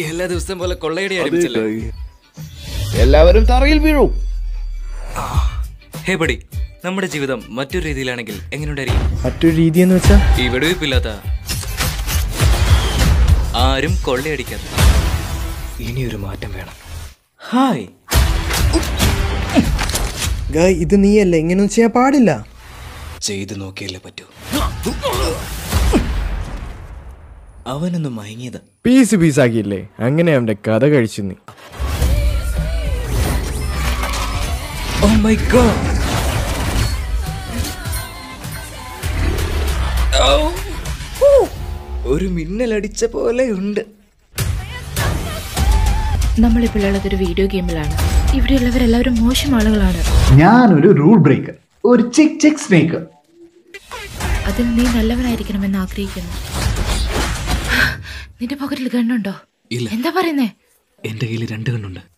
എല്ലാ ദിവസവും പോലെ കൊള്ളയടി ആരംഭിച്ചല്ലേ എല്ലാവരും തറയിൽ വീഴൂ ഹേ ബഡി നമ്മുടെ ജീവിതം മറ്റൊരു രീതിയിലാണെങ്കിൽ എങ്ങനെയുണ്ടായിരിക്കും മറ്റൊരു രീതി എന്ന് വെച്ചാ ഈ വെടിവെപ്പില്ലാത്ത ആരും കൊള്ളയടിക്കാത്ത ഇനിയൊരു മാറ്റം വേണം ഹായ് ഗായ് ഇത് നീയല്ല ഇങ്ങനെയൊന്നും ചെയ്യാൻ പാടില്ല ചെയ്തു നോക്കിയല്ലേ പറ്റൂ അവനൊന്ന് മയങ്ങിയത് പീസ് പീസാക്കിയില്ലേ അങ്ങനെ അവന്റെ കഥ കഴിച്ചു നീ ഓ മൈ ഗോഡ് ഒരു മിന്നലടിച്ച പോലെ ഉണ്ട് നമ്മളിപ്പോൾ ഉള്ളത് ഒരു വീഡിയോ ഗെയിമിലാണ് ഇവിടെയുള്ളവരെല്ലാവരും മോശം ആളുകളാണ് ഞാനൊരു റൂൾ ബ്രേക്കർ ഒരു ചിക് ചിക് സ്നേക്ക് അതിൽ നീ നല്ലവനായിരിക്കണമെന്ന് ആഗ്രഹിക്കുന്നു നിന്റെ പോക്കറ്റിൽ ഗണ്ണുണ്ടോ ഇല്ല എന്താ പറയുന്നേ എന്റെ കയ്യിൽ രണ്ട് കണ്ണുണ്ട്